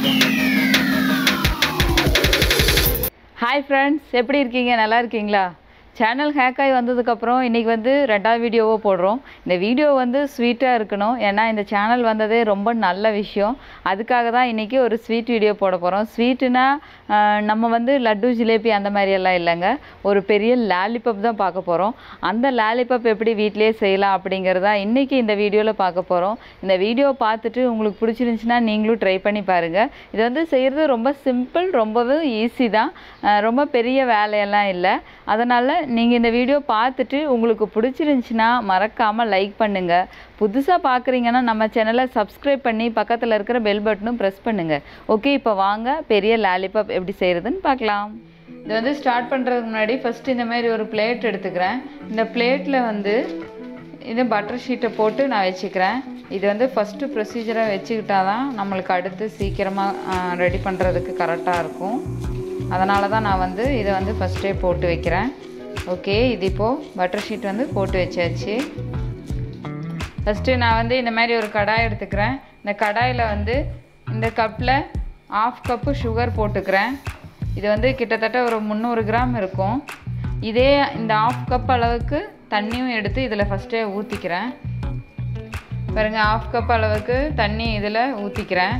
hi friends எப்படி இருக்கீங்க நல்லா இருக்கீங்களா சேனல் ஹேக் ஆகி வந்ததுக்கப்புறம் இன்றைக்கி வந்து ரெண்டாவது வீடியோவோ போடுறோம் இந்த வீடியோ வந்து ஸ்வீட்டாக இருக்கணும் ஏன்னா இந்த சேனல் வந்ததே ரொம்ப நல்ல விஷயம் அதுக்காக தான் இன்றைக்கி ஒரு ஸ்வீட் வீடியோ போட போகிறோம் ஸ்வீட்டுனா நம்ம வந்து லட்டு ஜிலேபி அந்த மாதிரி எல்லாம் இல்லைங்க ஒரு பெரிய லாலிபப் தான் பார்க்க போகிறோம் அந்த லாலிபப் எப்படி வீட்டிலேயே செய்யலாம் அப்படிங்கிறதா இன்றைக்கி இந்த வீடியோவில் பார்க்க போகிறோம் இந்த வீடியோ பார்த்துட்டு உங்களுக்கு பிடிச்சிருந்துச்சுன்னா நீங்களும் ட்ரை பண்ணி பாருங்கள் இது வந்து செய்கிறது ரொம்ப சிம்பிள் ரொம்பவே ஈஸி தான் அஹ் ரொம்ப பெரிய வேலையெல்லாம் இல்லை அதனால் நீங்கள் இந்த வீடியோ பார்த்துட்டு உங்களுக்கு பிடிச்சிருந்துச்சின்னா மறக்காமல் லைக் பண்ணுங்கள் புதுசாக பார்க்குறீங்கன்னா நம்ம சேனலை சப்ஸ்கிரைப் பண்ணி பக்கத்தில் இருக்கிற பெல் பட்டனும் ப்ரெஸ் பண்ணுங்கள் ஓகே இப்போ வாங்க பெரிய லாலிபாப் எப்படி செய்கிறதுன்னு பார்க்கலாம் இது வந்து ஸ்டார்ட் பண்ணுறதுக்கு முன்னாடி ஃபஸ்ட்டு இந்த மாதிரி ஒரு பிளேட் எடுத்துக்கிறேன் இந்த பிளேட்டில் வந்து இது பட்டர் ஷீட்டை போட்டு நான் வச்சுக்கிறேன் இது வந்து ஃபஸ்ட்டு ப்ரொசீஜராக வச்சுக்கிட்டா தான் நம்மளுக்கு அடுத்து சீக்கிரமாக ரெடி பண்ணுறதுக்கு கரெக்டாக இருக்கும் அதனால தான் நான் வந்து இதை வந்து ஃபஸ்ட்டே போட்டு வைக்கிறேன் ஓகே இது இப்போது பட்டர் ஷீட் வந்து போட்டு வச்சாச்சு ஃபஸ்ட்டு நான் வந்து இந்த மாதிரி ஒரு கடாய் எடுத்துக்கிறேன் இந்த கடாயில் வந்து இந்த கப்பில் ஆஃப் கப்பு சுகர் போட்டுக்கிறேன் இது வந்து கிட்டத்தட்ட ஒரு முந்நூறு கிராம் இருக்கும் இதே இந்த ஆஃப் கப் அளவுக்கு தண்ணியும் எடுத்து இதில் ஃபஸ்ட்டே ஊற்றிக்கிறேன் பாருங்கள் ஆஃப் கப் அளவுக்கு தண்ணி இதில் ஊற்றிக்கிறேன்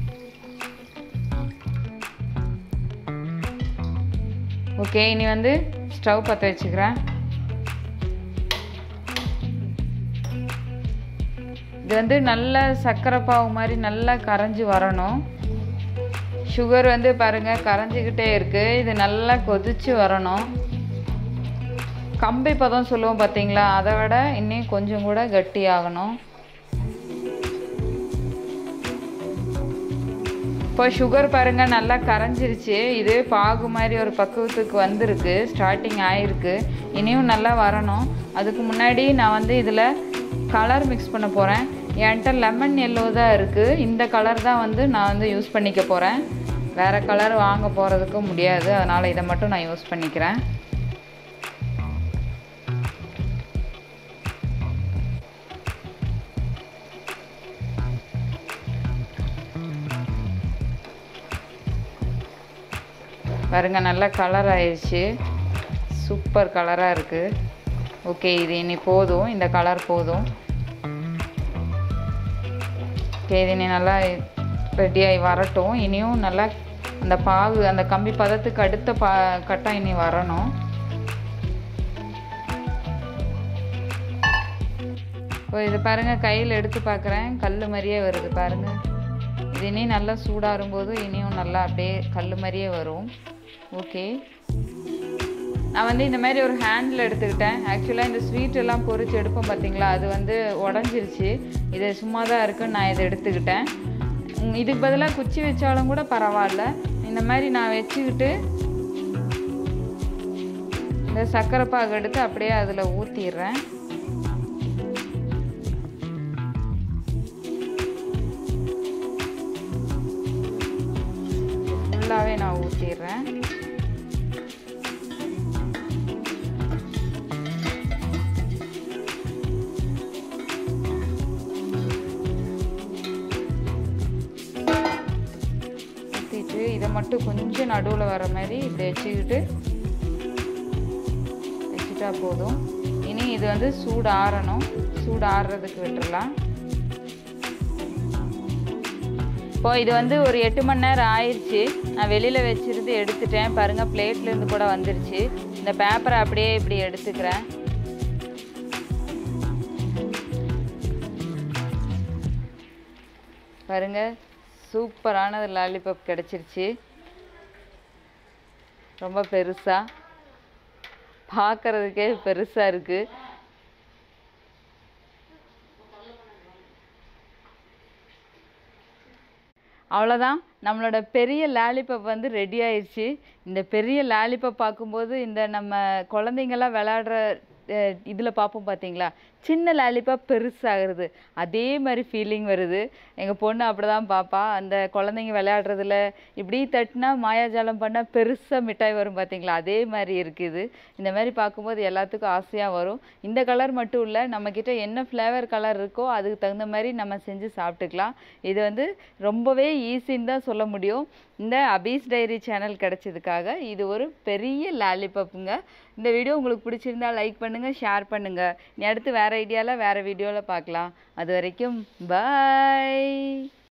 ஓகே இனி வந்து ஸ்டவ் பற்ற வச்சுக்கிறேன் இது வந்து நல்ல சர்க்கரை பாவு மாதிரி நல்லா கரைஞ்சி வரணும் சுகர் வந்து பாருங்கள் கரைஞ்சிக்கிட்டே இருக்குது இது நல்லா கொதிச்சு வரணும் கம்பி பதம் சொல்லுவோம் பார்த்தீங்களா அதை விட இன்னும் கொஞ்சம் கூட கட்டி ஆகணும் இப்போ சுகர் பாருங்கள் நல்லா கரைஞ்சிருச்சு இது பாகு மாதிரி ஒரு பக்குவத்துக்கு வந்திருக்கு ஸ்டார்டிங் ஆயிருக்கு இனியும் நல்லா வரணும் அதுக்கு முன்னாடி நான் வந்து இதில் கலர் மிக்ஸ் பண்ண போகிறேன் என்கிட்ட லெமன் எல்லோ தான் இருக்குது இந்த கலர் தான் வந்து நான் வந்து யூஸ் பண்ணிக்க போகிறேன் வேறு கலர் வாங்க போகிறதுக்கு முடியாது அதனால் இதை மட்டும் நான் யூஸ் பண்ணிக்கிறேன் பாருங்க நல்லா கலர் ஆயிடுச்சு சூப்பர் கலராக இருக்குது ஓகே இது இனி போதும் இந்த கலர் போதும் ஓகே இது இனி நல்லா ரெடியாகி வரட்டும் இனியும் நல்லா அந்த பாகு அந்த கம்பி பதத்துக்கு அடுத்த பா கட்டம் இனி வரணும் இப்போ இது பாருங்கள் கையில் எடுத்து பார்க்குறேன் கல் மாதிரியே வருது பாருங்கள் இது இனி நல்லா சூடாகும்போது இனியும் நல்லா அப்படியே கல் மாதிரியே வரும் ஓகே நான் வந்து இந்த மாதிரி ஒரு ஹேண்டில் எடுத்துக்கிட்டேன் ஆக்சுவலாக இந்த ஸ்வீட் எல்லாம் பொரிச்சு எடுப்போம் பார்த்தீங்களா அது வந்து உடஞ்சிருச்சு இது சும்மா தான் இருக்குன்னு நான் இதை எடுத்துக்கிட்டேன் உம், இதுக்கு பதிலாக குச்சி வச்சாலும் கூட பரவாயில்ல இந்த மாதிரி நான் வச்சுக்கிட்டு இந்த சர்க்கரை பாகு எடுத்து அப்படியே அதில் ஊற்றிடுறேன் ஃபுல்லாகவே நான் ஊற்றிடுறேன் ஊற்றிட்டு இதை மட்டும் கொஞ்சம் நடுவில் வர மாதிரி இப்படி வச்சுக்கிட்டு வச்சுட்டா போதும் இனி இது வந்து சூடு ஆறணும் சூடு ஆறுறதுக்கு விட்டுறலாம் இப்போ இது வந்து ஒரு எட்டு மணி நேரம் ஆயிடுச்சு நான் வெளியில் வச்சிருந்து எடுத்துட்டேன் பாருங்கள் பிளேட்லேருந்து கூட வந்துருச்சு இந்த பேப்பரை அப்படியே இப்படி எடுத்துக்கிறேன் பாருங்க சூப்பரான லாலிபாப் கிடச்சிருச்சு ரொம்ப பெருசாக பார்க்குறதுக்கே பெருசாக இருக்குது அவ்வளோதான் நம்மளோட பெரிய லாலிபப் வந்து ரெடி ஆயிடுச்சு இந்த பெரிய லாலிபப் பார்க்கும்போது இந்த நம்ம குழந்தைங்கள்லாம் விளையாடுற இதில் பார்ப்போம் பார்த்தீங்களா சின்ன லாலிபாப் பெருசாகிறது அதே மாதிரி ஃபீலிங் வருது எங்கள் பொண்ணு அப்படி தான் பாப்பா அந்த குழந்தைங்க விளையாடுறதுல இப்படி தட்டினா மாயாஜாலம் பண்ணால் பெருசாக மிட்டாய் வரும் பார்த்தீங்களா அதே மாதிரி இருக்குது இந்த மாதிரி பார்க்கும்போது எல்லாத்துக்கும் ஆசையாக வரும் இந்த கலர் மட்டும் இல்லை நம்மக்கிட்ட என்ன ஃப்ளேவர் கலர் இருக்கோ அதுக்கு தகுந்த மாதிரி நம்ம செஞ்சு சாப்பிட்டுக்கலாம் இது வந்து ரொம்பவே ஈஸின்னு தான் சொல்ல முடியும் இந்த அபீஸ் டைரி சேனல் கிடைச்சதுக்காக இது ஒரு பெரிய லாலிபப்புங்க இந்த வீடியோ உங்களுக்கு பிடிச்சிருந்தா லைக் பண்ணுங்கள் ஷேர் பண்ணுங்கள் நீ அடுத்து வேறு ஐடியாவில் வேறு வீடியோவில் பார்க்கலாம் அது வரைக்கும் பாய்